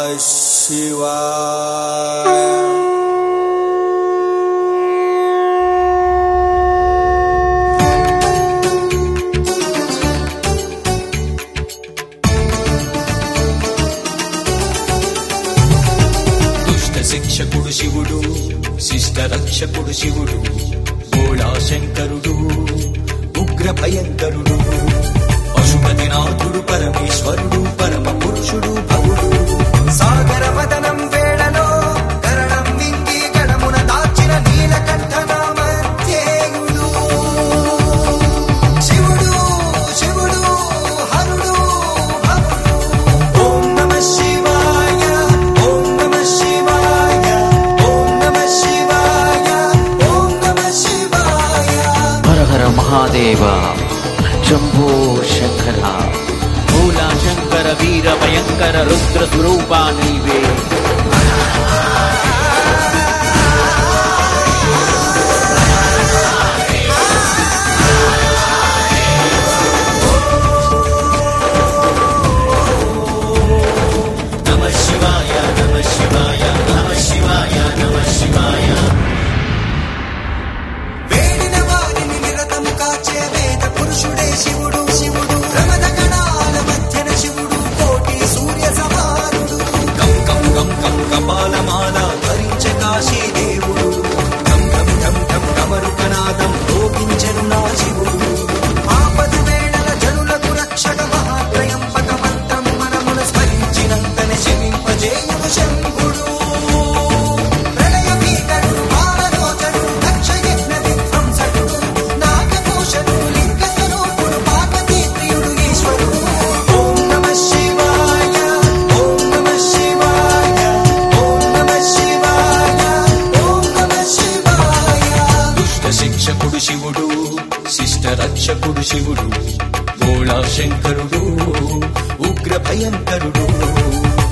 శివాయ దుష్ట శిక్షకుడు శివుడు శిష్ట రక్షకుడు శివుడు భోళా శంకరుడు ఉగ్ర భయంకరుడు పశుపతినాథుడు పరమేశ్వరుడు పరమ పురుషుడు భవుడు సాగర మదనం వేళలో కరణం వింగి గడమున దాచిన నీలకంఠ నామధ్యేయుడు శివుడు శివుడు హరుడు హరుడు ఓం నమ శివాయ ఓం నమ శివాయ ఓం నమ శివాయ ఓం నమ శివాయ హర హర మహాదేవ శంభో శంకర భోలా శంకర వీర భయంకర రుద్ర స్వరూపా నీవే నమ శివాయ నమ శివాయ నమ శివాయ నమ శివాయ వేడిన వారిని నిరతము కాచే వేద పురుషుడే శివుడు శివుడు ప్రమద గణాల మధ్యన శివుడు కోటి సూర్య సమానుడు కం కం కం కం కపాలమాల ధరించ కాశీ దేవుడు ఢం ఢం ఢం ఢం కమరుకనాదం లోకించెను నా శివుడు ఆపద వేళల జనులకు రక్షక మహాత్రయంపక మంత్రం మనమున స్మరించినంతనే శమింపజేయుడు శంభుడు ప్రళయ భీకరుడు బాలలోచనుడు దక్ష యజ్ఞ విధ్వంసకుడు నాగభూషణుడు లింగ స్వరూపుడు పార్వతీ ప్రియుడు ఈశ్వరుడు ఓం నమ శివాయ ఓం నమ శివాయ ఓం నమ శివాయ ఓం నమ శివాయ దుష్ట శిక్షకుడు శివుడు శిష్ట రక్షకుడు శివుడు భోళా శంకరుడు ఉగ్ర భయంకరుడు